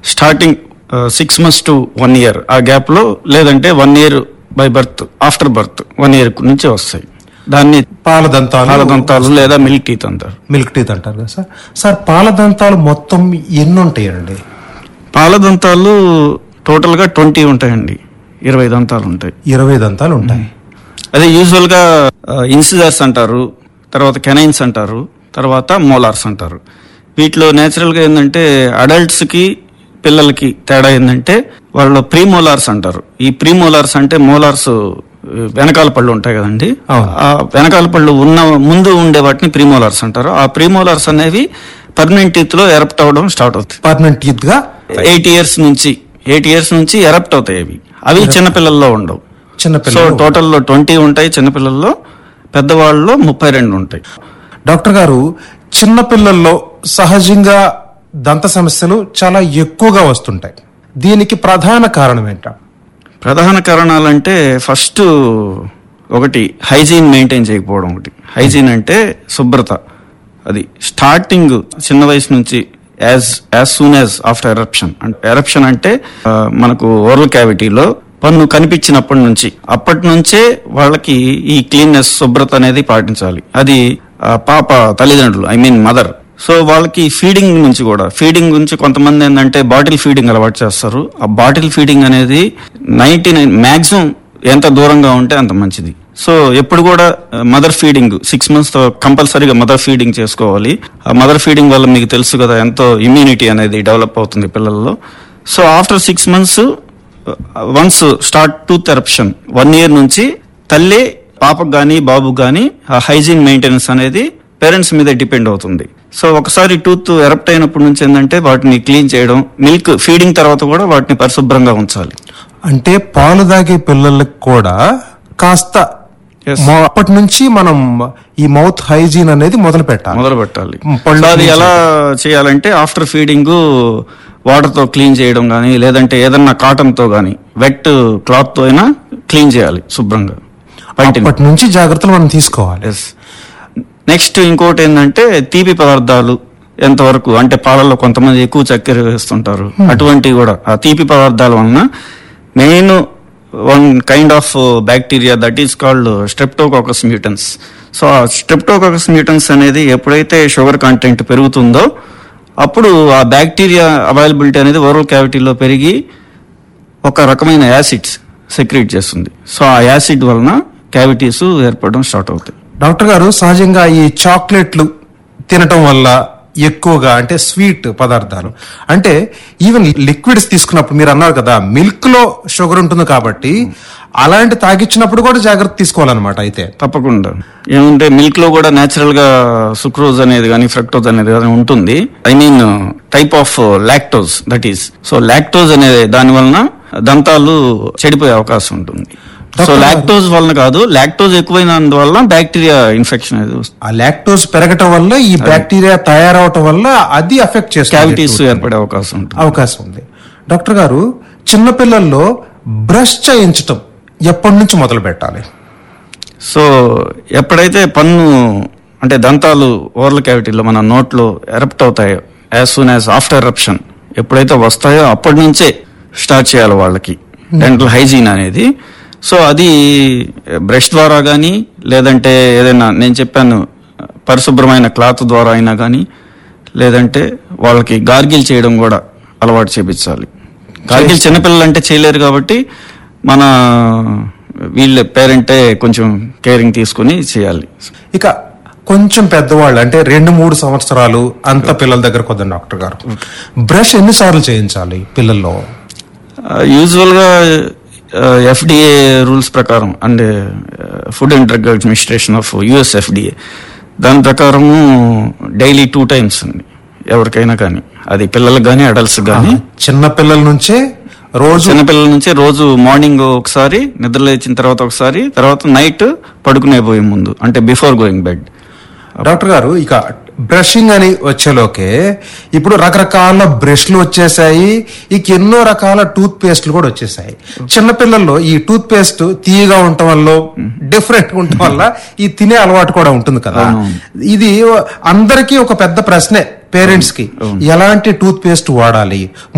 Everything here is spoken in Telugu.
Starting six months to one year ఆ గ్యాప్ లో లేదంటే one year by birth after birth one year నుంచి వస్తాయి దాన్ని పాల దంతాలు పాలదంతాలు లేదా మిల్క్ టీత్ అంటారు మిల్క్ టీత్ అంటారు కదా సార్ సార్ పాల దంతాలు మొత్తం ఎన్ని ఉంటాయండి పాలదంతాలు టోటల్ గా ట్వంటీ ఉంటాయండి ఇరవై దంతాలు ఉంటాయి ఇరవై దంతాలు ఉంటాయి అదే యూజువల్ గా ఇన్సిజర్స్ అంటారు తర్వాత కెనైన్స్ అంటారు తర్వాత మోలార్స్ అంటారు వీటిలో నేచురల్ గా ఏంటంటే అడల్ట్స్ కి పిల్లలకి తేడా ఏంటంటే వాళ్ళు ప్రీమోలార్స్ అంటారు ఈ ప్రీమోలార్స్ అంటే మోలార్స్ వెనకాల పళ్ళు ఉంటాయి కదండి అవును. ఆ వెనకాల పళ్ళు ఉన్న ముందు ఉండే వాటిని ప్రీమోలార్స్ అంటారు ఆ ప్రీమోలార్స్ అనేవి పర్మనెంట్ టీత్ లో ఎరప్ట్ అవడం స్టార్ట్ అవుతుంది పర్మనెంట్ టీత్ గా ఎయిట్ ఇయర్స్ నుంచి ఎయిట్ ఇయర్స్ నుంచి ఎరప్ట్ అవుతాయి అవి అవి చిన్నపిల్లల్లో ఉండవు సో చిన్నపిల్లలు టోటల్ లో ట్వంటీ ఉంటాయి చిన్నపిల్లల్లో పెద్దవాళ్ళలో ముప్పై రెండు ఉంటాయి డాక్టర్ గారు చిన్నపిల్లల్లో సహజంగా దంత సమస్యలు చాలా ఎక్కువగా వస్తుంటాయి దీనికి ప్రధాన కారణం ఏంట ప్రధాన కారణాలంటే ఫస్ట్ ఒకటి హైజీన్ మెయింటైన్ చేయకపోవడం ఒకటి హైజీన్ అంటే శుభ్రత అది స్టార్టింగ్ చిన్న వయసు నుంచి as as soon as after eruption అంటే ఎరప్షన్ అంటే ఆ, మనకు ఓరల్ క్యావిటీలో పన్ను కనిపించినప్పటి నుంచి అప్పటి నుంచే వాళ్ళకి ఈ క్లీన్నెస్ శుభ్రత అనేది పాటించాలి అది ఆ, పాప తల్లిదండ్రులు ఐ మీన్ మదర్ సో వాళ్ళకి ఫీడింగ్ నుంచి కూడా ఫీడింగ్ గురించి కొంతమంది ఏంటంటే బాటిల్ ఫీడింగ్ అలవాటు చేస్తారు ఆ బాటిల్ ఫీడింగ్ అనేది నైన్టీ నైన్ మాక్సిమం ఎంత దూరంగా ఉంటే అంత మంచిది సో ఎప్పుడు కూడా మదర్ ఫీడింగ్ సిక్స్ మంత్స్ తో కంపల్సరీగా మదర్ ఫీడింగ్ చేసుకోవాలి ఆ మదర్ ఫీడింగ్ వల్ల మీకు తెలుసు కదా ఎంతో ఇమ్యూనిటీ అనేది డెవలప్ అవుతుంది పిల్లల్లో so after six months once start tooth eruption one year నుంచి తల్లి పాపకు గాని బాబుకు గాని ఆ హైజీన్ మెయింటెనెన్స్ అనేది పేరెంట్స్ మీద డిపెండ్ అవుతుంది సో ఒకసారి టూత్ ఎరప్ట్ అయినప్పటి నుంచి ఏంటంటే వాటిని క్లీన్ చేయడం మిల్క్ ఫీడింగ్ తర్వాత కూడా వాటిని పరిశుభ్రంగా ఉంచాలి అంటే పాలు తాగే పిల్లలకు కూడా కాస్త Yes. మొ- అప్పటి నుంచి మనం ఈ మౌత్ హైజీన్ అనేది మొదలు పెట్టాలి మొదలు పెట్టాలి మ్, పళ్ళు సో అది clean ఎలా చేయాలంటే ఆఫ్టర్ ఫీడింగ్ వాటర్ తో క్లీన్ చేయడం గానీ లేదంటే ఏదన్నా కాటన్ తో గానీ వెట్ క్లాత్ తో అయినా క్లీన్ చేయాలి శుభ్రంగా బయటిని అప్పటి నుంచి జాగ్రత్తలు మనం తీసుకోవాలి ఎస్ నెక్స్ట్ ఇంకోటి ఏంటంటే తీపి పదార్థాలు ఎంతవరకు అంటే పాలల్లో కొంతమంది ఎక్కువ చక్కెర వేస్తుంటారు అటువంటివి కూడా ఆ తీపి పదార్థాల వలన main one kind of bacteria that is called Streptococcus mutans so ఆ స్ట్రెప్టోకాకస్ మ్యూటన్స్ అనేది ఎప్పుడైతే షుగర్ కంటెంట్ పెరుగుతుందో అప్పుడు ఆ బ్యాక్టీరియా అవైలబిలిటీ అనేది ఓరల్ క్యావిటీలో పెరిగి ఒక రకమైన యాసిడ్స్ సెక్రేట్ చేస్తుంది సో ఆ యాసిడ్ వలన క్యావిటీస్ ఏర్పడడం స్టార్ట్ అవుతాయి డాక్టర్ గారు సహజంగా ఈ చాక్లెట్లు తినటం వల్ల ఎక్కువగా అంటే స్వీట్ పదార్థాలు అంటే ఈవెన్ లిక్విడ్స్ తీసుకున్నప్పుడు మీరు అన్నారు కదా మిల్క్ లో షుగర్ ఉంటుంది కాబట్టి అలాంటి తాగిచ్చినప్పుడు కూడా జాగ్రత్త తీసుకోవాలన్నమాట అయితే తప్పకుండా ఏమంటే మిల్క్ లో కూడా నేచురల్ గా సుక్రోజ్ అనేది కానీ ఫ్రక్టోజ్ అనేది కానీ ఉంటుంది I mean type of lactose that is so lactose అనేది దాని వలన దంతాలు చెడిపోయే అవకాశం ఉంటుంది సో డాక్టర్ గారు- లాక్టోజ్ వలన కాదు లాక్టోజ్ ఎక్కువైనందువల్ల బ్యాక్టీరియా ఇన్ఫెక్షన్ అనేది వస్తుంది ఆ లాక్టోజ్ పెరగటం వల్ల ఈ బ్యాక్టీరియా తయారవటం వల్ల అది అఫెక్ట్ క్యావిటీస్ చేస్తుంది ఏర్పడే అవకాశం ఉంటుంది అవకాశం ఉంది డాక్టర్ గారు చిన్నపిల్లల్లో బ్రష్ చేయించటం ఎప్పటి నుంచి మొదలు పెట్టాలి సో ఎప్పుడైతే పన్ను అంటే దంతాలు ఓరల్ క్యావిటీలో మన నోట్లో ఎరప్ట్ అవుతాయో as soon as after eruption ఎప్పుడైతే వస్తాయో అప్పటి నుంచే స్టార్ట్ చేయాలి వాళ్ళకి డెంటల్ హైజీన్ అనేది సో అది బ్రష్ ద్వారా కానీ లేదంటే ఏదైనా నేను చెప్పాను పరిశుభ్రమైన క్లాత్ ద్వారా అయినా కానీ లేదంటే వాళ్ళకి గార్గిల్ చేయడం కూడా అలవాటు చేపించాలి గార్గిల్ చిన్నపిల్లలు అంటే చేయలేరు కాబట్టి మన వీళ్ళ పేరెంటే కొంచెం కేరింగ్ తీసుకుని చేయాలి ఇక కొంచెం పెద్దవాళ్ళు అంటే రెండు మూడు సంవత్సరాలు అంత పిల్లల దగ్గర కొద్దాం డాక్టర్ గారు బ్రష్ ఎన్నిసార్లు చేయించాలి పిల్లల్లో యూజువల్ గా ఎఫ్డిఏ రూల్స్ ప్రకారం అంటే food and drug administration of US FDA దాని ప్రకారము డైలీ టూ టైమ్స్ అండి ఎవరికైనా కానీ అది పిల్లలకు కానీ అడల్ట్స్ కానీ చిన్న పిల్లల నుంచే రోజు చిన్నపిల్లల నుంచి రోజు మార్నింగ్ ఒకసారి నిద్ర లేచిన తర్వాత ఒకసారి తర్వాత నైట్ పడుకునే పోయే ముందు అంటే బిఫోర్ గోయింగ్ బెడ్ డాక్టర్ గారు ఇక బ్రషింగ్ అని వచ్చేలోకే ఇప్పుడు రకరకాల బ్రష్లు వచ్చేసాయి ఇక ఎన్నో రకాల టూత్ పేస్ట్లు కూడా వచ్చేసాయి చిన్నపిల్లల్లో ఈ టూత్ పేస్ట్ తీయగా ఉండటం వల్ల డిఫరెంట్ ఉండటం వల్ల ఈ తినే అలవాటు కూడా ఉంటుంది కదా ఇది అందరికీ ఒక పెద్ద ప్రశ్నే పేరెంట్స్ కి ఎలాంటి టూత్ పేస్ట్ వాడాలి